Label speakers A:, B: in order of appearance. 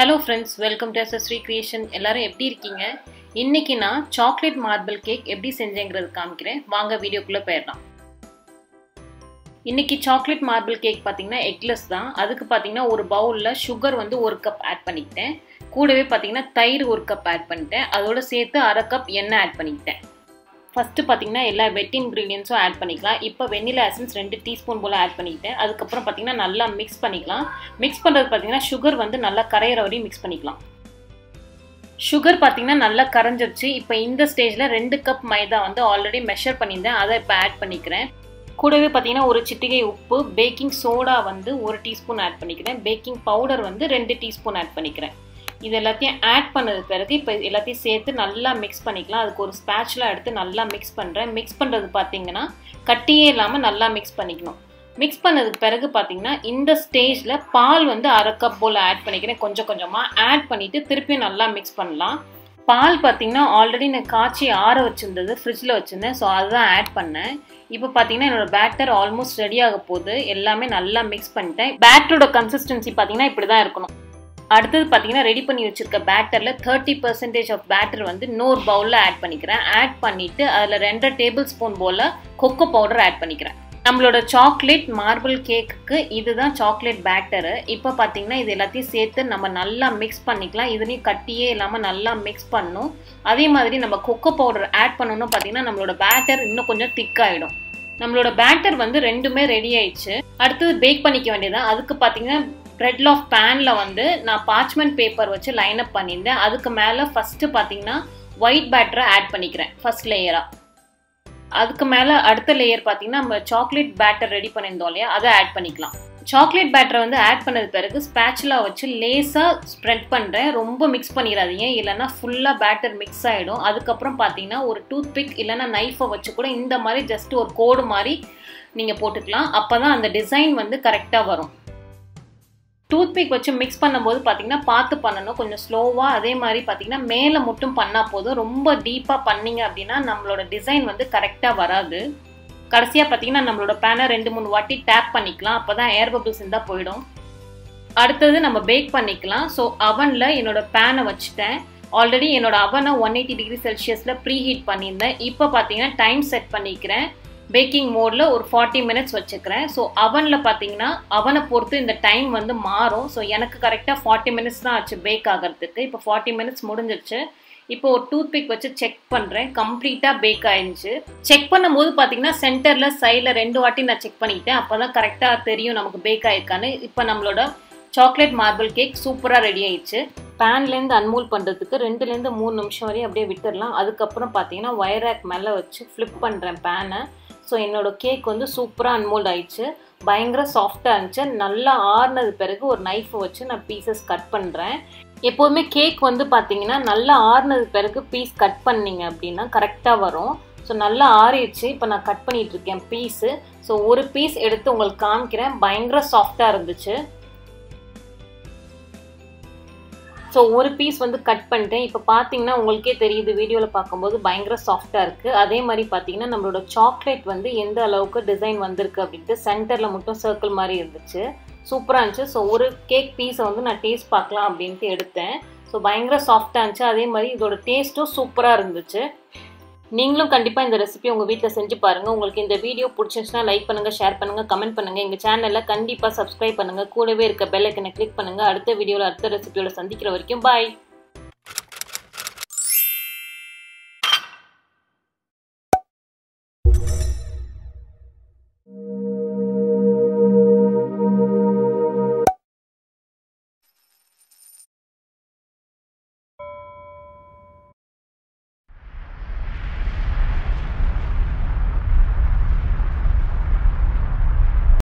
A: hello friends welcome to எஸ்எஸ்ரீ creation எல்லாரும் எப்படி இருக்கீங்க இன்னைக்கு நான் சாக்லேட் மார்பிள் கேக் எப்படி செஞ்சேங்கிறது காமிக்கிறேன் வாங்க வீடியோக்குள்ளே போயிடலாம் இன்னைக்கு சாக்லேட் மார்பிள் கேக் பார்த்தீங்கன்னா எக்லெஸ் தான் அதுக்கு பார்த்தீங்கன்னா ஒரு பவுலில் சுகர் வந்து ஒரு கப் ஆட் பண்ணிக்கிட்டேன் கூடவே பார்த்தீங்கன்னா தயிர் ஒரு கப் ஆட் பண்ணிட்டேன் அதோட சேர்த்து அரை கப் எண்ணெய் ஆட் பண்ணிக்கிட்டேன் ஃபஸ்ட்டு பார்த்தீங்கன்னா எல்லா வெட் இன்க்ரீடியன்ஸும் ஆட் பண்ணிக்கலாம் இப்போ வெண்ணிலா எசன்ஸ் ரெண்டு டீஸ்பூன் போல் ஆட் பண்ணிக்கிட்டேன் அதுக்கப்புறம் பார்த்தீங்கன்னா நல்லா மிக்ஸ் பண்ணிக்கலாம் மிக்ஸ் பண்ணுறது பார்த்தீங்கன்னா சுகர் வந்து நல்லா கரையிற வரையும் மிக்ஸ் பண்ணிக்கலாம் சுகர் பார்த்தீங்கன்னா நல்லா கரைஞ்சிருச்சு இப்போ இந்த ஸ்டேஜில் ரெண்டு கப் மைதா வந்து ஆல்ரெடி மெஷர் பண்ணியிருந்தேன் அதை இப்போ ஆட் பண்ணிக்கிறேன் கூடவே பார்த்தீங்கன்னா ஒரு சிட்டிகை உப்பு பேக்கிங் சோடா வந்து ஒரு டீஸ்பூன் ஆட் பண்ணிக்கிறேன் பேக்கிங் பவுடர் வந்து ரெண்டு டீஸ்பூன் ஆட் பண்ணிக்கிறேன் இது எல்லாத்தையும் ஆட் பண்ணது பிறகு இப்போ எல்லாத்தையும் சேர்த்து நல்லா மிக்ஸ் பண்ணிக்கலாம் அதுக்கு ஒரு ஸ்பேட்ச்லாம் எடுத்து நல்லா மிக்ஸ் பண்ணுறேன் மிக்ஸ் பண்ணுறது பார்த்தீங்கன்னா கட்டியே இல்லாமல் நல்லா மிக்ஸ் பண்ணிக்கணும் மிக்ஸ் பண்ணதுக்கு பிறகு பார்த்தீங்கன்னா இந்த ஸ்டேஜில் பால் வந்து அரை கப் போல் ஆட் பண்ணிக்கிறேன் கொஞ்சம் கொஞ்சமாக ஆட் பண்ணிவிட்டு திருப்பியும் நல்லா மிக்ஸ் பண்ணலாம் பால் பார்த்தீங்கன்னா ஆல்ரெடி நான் காய்ச்சி ஆற வச்சுருந்தது ஃப்ரிட்ஜில் வச்சுருந்தேன் ஸோ அதுதான் ஆட் பண்ணேன் இப்போ பார்த்தீங்கன்னா என்னோட பேட்டர் ஆல்மோஸ்ட் ரெடி ஆக போகுது எல்லாமே நல்லா மிக்ஸ் பண்ணிட்டேன் பேட்டரோட கன்சிஸ்டன்சி பார்த்தீங்கன்னா இப்படி தான் இருக்கணும் அடுத்தது பார்த்தீங்கன்னா ரெடி பண்ணி வச்சிருக்க பேட்டரில் தேர்ட்டி பர்சன்டேஜ் ஆஃப் பேட்டர் வந்து இன்னொரு பவுலில் ஆட் பண்ணிக்கிறேன் ஆட் பண்ணிவிட்டு அதில் ரெண்டரை டேபிள் ஸ்பூன் போல் கொக்கோ பவுடர் ஆட் பண்ணிக்கிறேன் நம்மளோட சாக்லேட் மார்பிள் கேக்குக்கு இதுதான் சாக்லேட் பேட்டரு இப்போ பார்த்தீங்கன்னா இது எல்லாத்தையும் சேர்த்து நம்ம நல்லா மிக்ஸ் பண்ணிக்கலாம் இதுலேயும் கட்டியே இல்லாமல் நல்லா மிக்ஸ் பண்ணும் அதே மாதிரி நம்ம கொக்கோ பவுடர் ஆட் பண்ணணும் பார்த்தீங்கன்னா நம்மளோட பேட்டர் இன்னும் கொஞ்சம் திக்காயிடும் நம்மளோட பேட்டர் வந்து ரெண்டுமே ரெடி ஆயிடுச்சு அடுத்தது பேக் பண்ணிக்க வேண்டியதான் அதுக்கு பார்த்தீங்கன்னா ப்ரெட் ஆஃப் பேனில் வந்து நான் பார்ச்மெண்ட் பேப்பர் வச்சு லைன் அப் பண்ணியிருந்தேன் அதுக்கு மேலே ஃபஸ்ட்டு பார்த்தீங்கன்னா ஒயிட் பேட்டரை ஆட் பண்ணிக்கிறேன் ஃபர்ஸ்ட் லேயராக அதுக்கு மேலே அடுத்த லேயர் பார்த்தீங்கன்னா நம்ம சாக்லேட் பேட்டர் ரெடி பண்ணியிருந்தோம் இல்லையா அதை ஆட் பண்ணிக்கலாம் சாக்லேட் பேட்டரை வந்து ஆட் பண்ணது பிறகு ஸ்பேச்சுலாக வச்சு லேஸாக ஸ்ப்ரெட் பண்ணுறேன் ரொம்ப மிக்ஸ் பண்ணிடாதீங்க இல்லைன்னா ஃபுல்லாக பேட்டர் மிக்ஸ் ஆகிடும் அதுக்கப்புறம் பார்த்தீங்கன்னா ஒரு டூத் பிக் இல்லைன்னா நைஃபை வச்சு கூட இந்த மாதிரி ஜஸ்ட் ஒரு கோடு மாதிரி நீங்கள் போட்டுக்கலாம் அப்போ தான் அந்த டிசைன் வந்து கரெக்டாக வரும் டூத்பிக் வச்சு மிக்ஸ் பண்ணும்போது பார்த்தீங்கன்னா பார்த்து பண்ணணும் கொஞ்சம் ஸ்லோவாக அதே மாதிரி பார்த்தீங்கன்னா மேலே மட்டும் பண்ணால் போதும் ரொம்ப டீப்பாக பண்ணீங்க அப்படின்னா நம்மளோட டிசைன் வந்து கரெக்டாக வராது கடைசியாக பார்த்தீங்கன்னா நம்மளோட பேனை ரெண்டு மூணு வாட்டி டேப் பண்ணிக்கலாம் அப்போ தான் ஏர் பபிள்ஸ் இருந்தால் போயிடும் அடுத்தது நம்ம பேக் பண்ணிக்கலாம் ஸோ அவனில் என்னோட பேனை வச்சுட்டேன் ஆல்ரெடி என்னோட அவனை ஒன் எயிட்டி டிகிரி செல்சியஸில் ப்ரீ ஹீட் பண்ணியிருந்தேன் இப்போ பார்த்தீங்கன்னா டைம் செட் பண்ணிக்கிறேன் பேக்கிங் மோடில் ஒரு ஃபார்ட்டி மினிட்ஸ் வச்சுக்கிறேன் ஸோ அவனில் பார்த்தீங்கன்னா அவனை பொறுத்து இந்த டைம் வந்து மாறும் ஸோ எனக்கு கரெக்டாக ஃபார்ட்டி மினிட்ஸ் தான் ஆச்சு பேக் ஆகிறதுக்கு இப்போ ஃபார்ட்டி மினிட்ஸ் முடிஞ்சிருச்சு இப்போ ஒரு டூத் பிக் வச்சு செக் பண்ணுறேன் கம்ப்ளீட்டாக பேக் ஆயிடுச்சு செக் பண்ணும்போது பார்த்தீங்கன்னா சென்டரில் சைடில் ரெண்டு வாட்டி நான் செக் பண்ணிக்கிட்டேன் அப்போ தான் கரெக்டாக தெரியும் நமக்கு பேக் ஆயிருக்கான்னு இப்போ நம்மளோட சாக்லேட் மார்பிள் கேக் சூப்பராக ரெடி ஆயிடுச்சு பேன்லேருந்து அன்மூல் பண்ணுறதுக்கு ரெண்டுலேருந்து மூணு நிமிஷம் வரையும் அப்படியே விட்டுடலாம் அதுக்கப்புறம் பார்த்தீங்கன்னா ஒயராக் மேலே வச்சு ஃப்ளிப் பண்ணுறேன் பேனை ஸோ என்னோடய கேக் வந்து சூப்பராக அன்மோல்ட் ஆயிடுச்சு பயங்கர சாஃப்டாக இருந்துச்சு நல்லா ஆறுனது பிறகு ஒரு நைஃபை வச்சு நான் பீசஸ் கட் பண்ணுறேன் எப்போதுமே கேக் வந்து பார்த்தீங்கன்னா நல்லா ஆறுனது பிறகு பீஸ் கட் பண்ணிங்க அப்படின்னா கரெக்டாக வரும் ஸோ நல்லா ஆறிடுச்சு இப்போ நான் கட் பண்ணிகிட்டு இருக்கேன் பீஸு ஸோ ஒரு பீஸ் எடுத்து உங்களுக்கு காமிக்கிறேன் பயங்கர சாஃப்டாக இருந்துச்சு ஸோ ஒரு பீஸ் வந்து கட் பண்ணிட்டேன் இப்போ பார்த்தீங்கன்னா உங்களுக்கே தெரியுது வீடியோவில் பார்க்கும்போது பயங்கர சாஃப்டாக இருக்குது அதே மாதிரி பார்த்தீங்கன்னா நம்மளோட சாக்லேட் வந்து எந்த அளவுக்கு டிசைன் வந்திருக்கு அப்படின்ட்டு சென்டரில் மட்டும் சர்க்கிள் மாதிரி இருந்துச்சு சூப்பராக இருந்துச்சு ஸோ ஒரு கேக் பீஸை வந்து நான் டேஸ்ட் பார்க்கலாம் அப்படின்ட்டு எடுத்தேன் ஸோ பயங்கர சாஃப்டாக இருந்துச்சு அதே மாதிரி இதோட டேஸ்ட்டும் சூப்பராக இருந்துச்சு நீங்களும் கண்டிப்பாக இந்த ரெசிபி உங்கள் வீட்டில் செஞ்சு பாருங்கள் உங்களுக்கு இந்த வீடியோ பிடிச்சிருந்துச்சுன்னா லைக் பண்ணுங்கள் ஷேர் பண்ணுங்கள் கமெண்ட் பண்ணுங்கள் எங்கள் சேனலில் கண்டிப்பாக சப்ஸ்கிரைப் பண்ணுங்கள் கூடவே இருக்க பெல் ஐக்கனை கிளிக் பண்ணுங்கள் அடுத்த வீடியோவில் அடுத்த ரெசிபியோட சந்திக்கிற வரைக்கும் பாய்